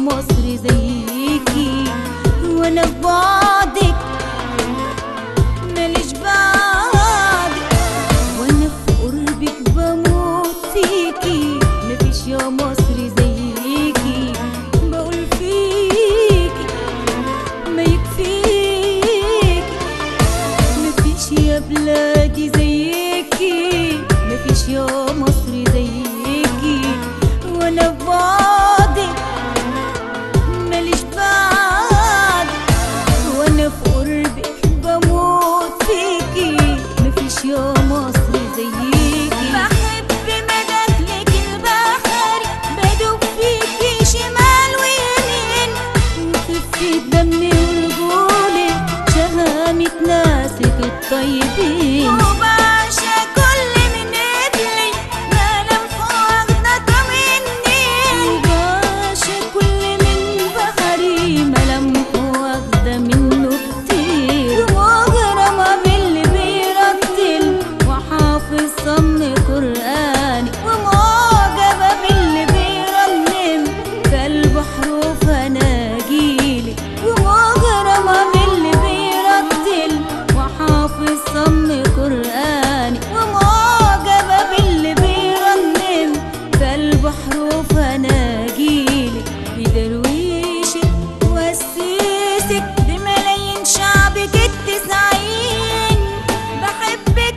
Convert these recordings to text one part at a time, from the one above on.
مصر زيكي وانا في بعدك ماليش بعدك وانا في قربك بموت فيكي مفيش يا مصر زيكي بقول فيكي ما يكفيكي مفيش يا بلادي زيكي مفيش يا مصر زيكي وانا في بعدك ماليش بعدك وانا في قربك بموت فيكي مفيش يا مصر زيكي بحب مداخلك البحري بدوب فيكي شمال ويمين وخفة دمي ورجولي شهامة ناسك الطيبين وبعشق كل من قبلي ما لم واخدة مني وبعشق كل من بحري ما لم واخدة منه كتير ومغرمة باللي بيرتل وحافظ صم قرآني ومعجبة باللي بيرنم في البحر فناجيلي ومغرمة باللي بيرتل وحافظ صم قرآني ومعجبة باللي بيرنم في البحر فناجيلي بدرويشك وسيسك بملايين شعبك التسعين بحبك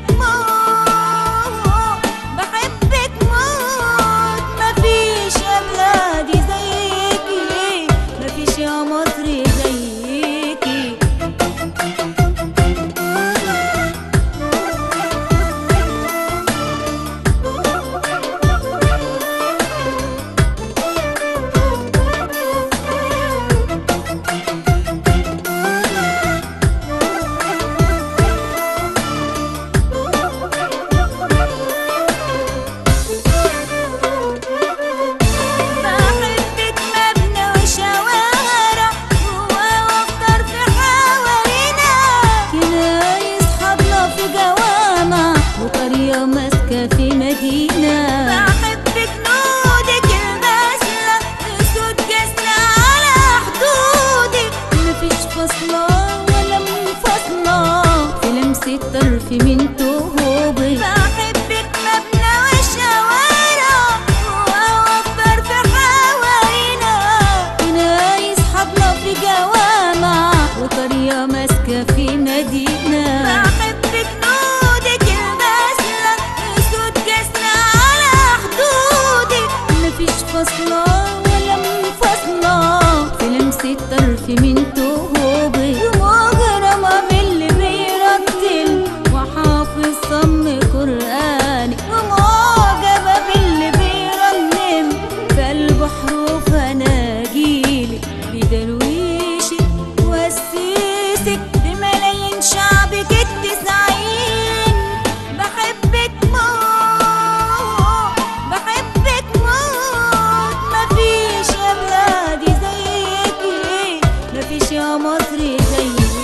موت بحبك موت مفيش يا بلادي زيكي مفيش يا مصر زيكي بحبك مبنى وشوارع وافطر في حوارينا كنايس حضنة في جوامع وقرية ماسكة في مدينة بحبك نودك البسلة صوت جسنا على حدودك مفيش فاصلة ولا منفصلة في لمسة طرف من توبك بحبك مبنى وشوارع وأوفر في حوارينا كنايس حضنة في جوامع وقرية ماسكة في مدينة بحبك نودك البسلة صوت جسنا على حدودك مفيش فاصلة ولا منفصلة في لمسة طرف من توبك ومغرمة باللي بيرتل وحافظ صم قرآني ومعجبة باللي بيرنم في البحر فناجيلي بدرويشك وسيسك بملايين شعبك التسعين بحبك موت بحبك موت مفيش يا بلادي زيكي مفيش يا مصر زيكي